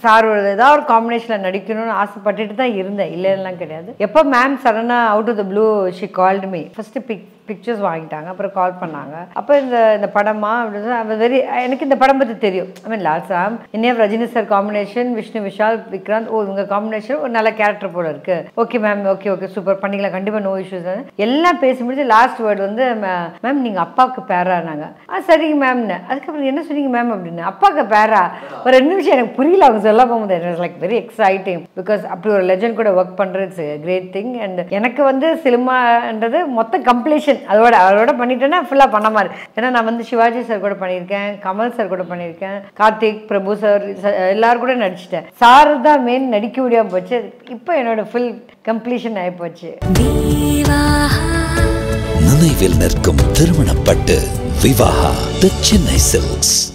sir ஒரு ஏதாவது ஒரு காம்பினேஷனில் நடிக்கணும்னு ஆசைப்பட்டுட்டு தான் இருந்தேன் இல்லைலாம் கிடையாது எப்போ மேம் சடனாக out of the blue she called me first pick pictures வாங்கிட்டாங்க அப்புறம் கால் பண்ணாங்க அப்போ இந்த இந்த படமா அப்படின்னு வெரி எனக்கு இந்த படம் பற்றி தெரியும் ஐ மீன் லாஸ்ட் சாம் இன்னியா Rajini sir combination Vishnu Vishal Vikranth oh இவங்க காம்பினேஷன் ஒரு நல்ல கேரக்டர் போல இருக்கு okay ma'am okay okay super பண்ணிக்கலாம் கண்டிப்பாக நோ இஷ்யூஸ் எல்லாம் பேசி முடிச்சு லாஸ்ட் வேர்டு வந்து மேம் நீங்கள் அப்பாவுக்கு பேரானாங்க ஆ சரிங்க மேம்னு அதுக்கப்புறம் என்ன சொன்னீங்க மேம் அப்படின்னு அப்பாவுக்கு பேரா ஒரு ரெண்டு நிமிஷம் எனக்கு புரியல அவங்க சொல்ல போகும்போது லைக் வெரி எக்ஸைட்டிங் பிகாஸ் அப்படி ஒரு லெஜண்ட் கூட ஒர்க் பண்ணுறது இட்ஸ் கிரேட் திங் அண்ட் எனக்கு வந்து சினிமான்றது மொத்த கம்ப்ளீஷன் அதோட அதோட பண்ணிட்டேன்னா ஃபுல்லாக பண்ண மாதிரி ஏன்னா நான் வந்து சிவாஜி சார் கூட பண்ணியிருக்கேன் கமல் சார் கூட பண்ணியிருக்கேன் கார்த்திக் பிரபு சார் எல்லாரும் கூட நடிச்சிட்டேன் சார் தான் மெயின் நடிக்க முடியாமல் போச்சு இப்போ என்னோட ஃபுல் கம்ப்ளீஷன் ஆகி போச்சு நினைவில் நிற்கும் திருமணப்பட்டு விவாகா தி சென்னை சில்க்ஸ்